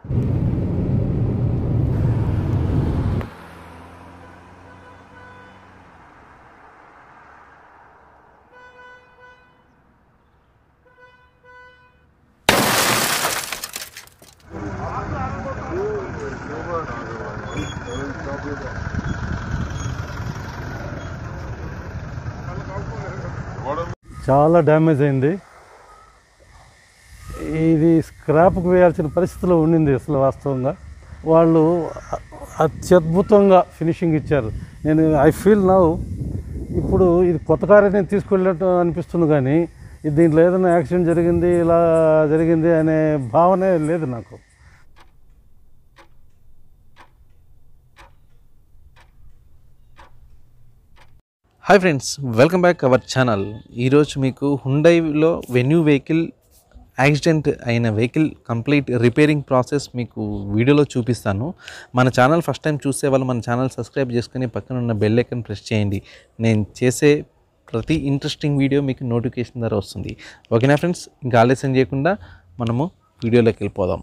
చాలా డ్యామేజ్ అయింది ఇది స్క్రాప్కి వేయాల్సిన పరిస్థితిలో ఉండింది అసలు వాస్తవంగా వాళ్ళు అ- అత్యద్భుతంగా ఫినిషింగ్ ఇచ్చారు నేను ఐ ఫీల్ నౌ ఇప్పుడు ఇది కొత్త కారే నేను తీసుకెళ్ళినట్టు అనిపిస్తుంది కానీ ఇది దీంట్లో ఏదైనా యాక్సిడెంట్ జరిగింది ఇలా జరిగింది అనే భావనే లేదు నాకు hi friends welcome back our channel ఈరోజు మీకు హుండైలో వెన్యూ వెహికల్ యాక్సిడెంట్ అయిన వెహికల్ కంప్లీట్ రిపేరింగ్ ప్రాసెస్ మీకు వీడియోలో చూపిస్తాను మన ఛానల్ ఫస్ట్ టైం చూసే వాళ్ళు మన ఛానల్ సబ్స్క్రైబ్ చేసుకుని పక్కన ఉన్న బెల్ ఐకన్ ప్రెస్ చేయండి నేను చేసే ప్రతి ఇంట్రెస్టింగ్ వీడియో మీకు నోటిఫికేషన్ ద్వారా వస్తుంది ఓకేనా ఫ్రెండ్స్ ఇంకా ఆలస్యం చేయకుండా మనము వీడియోలోకి వెళ్ళిపోదాం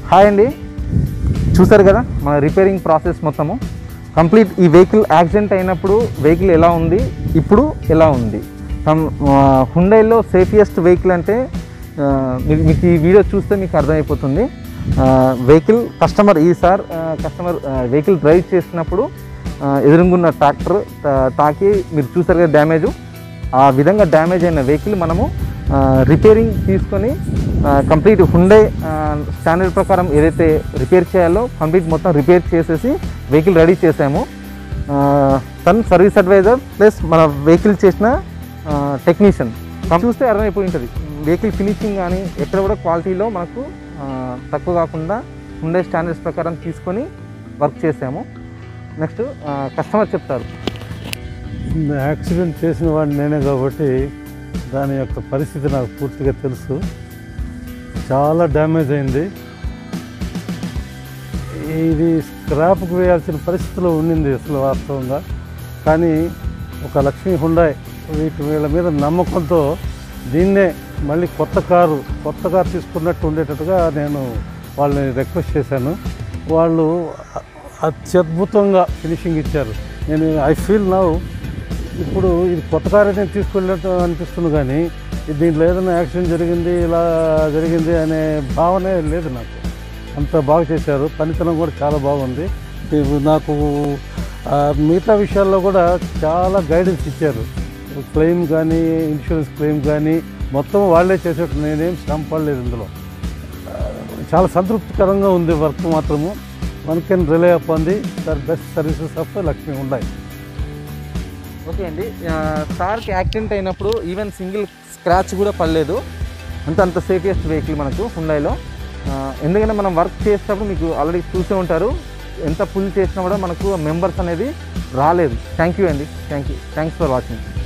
హాయ్ అండి చూసారు కదా మన రిపేరింగ్ ప్రాసెస్ మొత్తము కంప్లీట్ ఈ వెహికల్ యాక్సిడెంట్ అయినప్పుడు వెహికల్ ఎలా ఉంది ఇప్పుడు ఎలా ఉంది హుండైలో సేఫియెస్ట్ వెహికల్ అంటే ఆ, మీకు మీకు ఈ వీడియో చూస్తే మీకు అర్థమైపోతుంది వెహికల్ కస్టమర్ ఈసారి కస్టమర్ వెహికల్ డ్రైవ్ చేసినప్పుడు ఆ, ఎదురుగున్న ట్రాక్టర్ తాకి మీరు చూసారు కదా డ్యామేజ్ ఆ విధంగా డ్యామేజ్ అయిన వెహికల్ మనము రిపేరింగ్ తీసుకొని కంప్లీట్ హుండే స్టాండర్డ్ ప్రకారం ఏదైతే రిపేర్ చేయాలో కంప్లీట్ మొత్తం రిపేర్ చేసేసి వెహికల్ రెడీ చేసాము ఆ, తను సర్వీస్ అడ్వైజర్ ప్లస్ మన వెహికల్ చేసిన టెక్నీషియన్ చూస్తే అర్థమైపోయి ఉంటుంది వెహికల్ ఫినిషింగ్ కానీ ఎక్కడ కూడా క్వాలిటీలో మనకు ఆ, తక్కువ కాకుండా హుండే స్టాండర్డ్స్ ప్రకారం తీసుకొని వర్క్ చేసాము నెక్స్ట్ కస్టమర్ చెప్తారు యాక్సిడెంట్ చేసిన వాడిని నేనే కాబట్టి దాని యొక్క పరిస్థితి నాకు పూర్తిగా తెలుసు చాలా డ్యామేజ్ అయింది ఇది స్క్రాప్కి వేయాల్సిన పరిస్థితిలో ఉండింది అసలు వాస్తవంగా కానీ ఒక లక్ష్మీ హుండాయ్ వీటి వీళ్ళ మీద నమ్మకంతో దీన్నే మళ్ళీ కొత్త కారు కొత్త కారు తీసుకున్నట్టు ఉండేటట్టుగా నేను వాళ్ళని రిక్వెస్ట్ చేశాను వాళ్ళు అ- అత్యద్భుతంగా ఫినిషింగ్ ఇచ్చారు నేను ఐ ఫీల్ నౌ ఇప్పుడు ఇది కొత్త కారు నేను తీసుకెళ్ళినట్టు అనిపిస్తుంది కానీ ఇది దీంట్లో ఏదైనా యాక్సిడెంట్ జరిగింది ఇలా జరిగింది అనే భావనే లేదు నాకు అంత బాగా చేశారు పనితనం కూడా చాలా బాగుంది ఇది నాకు ఆ, మిగతా విషయాల్లో కూడా చాలా గైడెన్స్ ఇచ్చారు క్లెయిమ్ కానీ ఇన్సూరెన్స్ క్లెయిమ్ కానీ మొత్తం వాళ్ళే చేసేట్టు నేనేం శ్రమ పడలేదు ఇందులో ఆ, చాలా సంతృప్తికరంగా ఉంది వర్క్ మాత్రము one can rely upon the sir best services of Lakshmi ఉన్నాయి ఓకే అండి ఆ, సార్కి యాక్సిడెంట్ అయినప్పుడు ఈవెన్ సింగిల్ స్క్రాచ్ కూడా పడలేదు అంత అంత సేఫియస్ట్ వెహికల్ మనకు హుండాయిలో ఆ, ఎందుకంటే మనం వర్క్ చేసేటప్పుడు మీకు ఆల్రెడీ చూసే ఉంటారు ఎంత పుల్ చేసినా కూడా మనకు మెంబర్స్ అనేది రాలేదు థ్యాంక్ యూ అండి thank you thanks for watching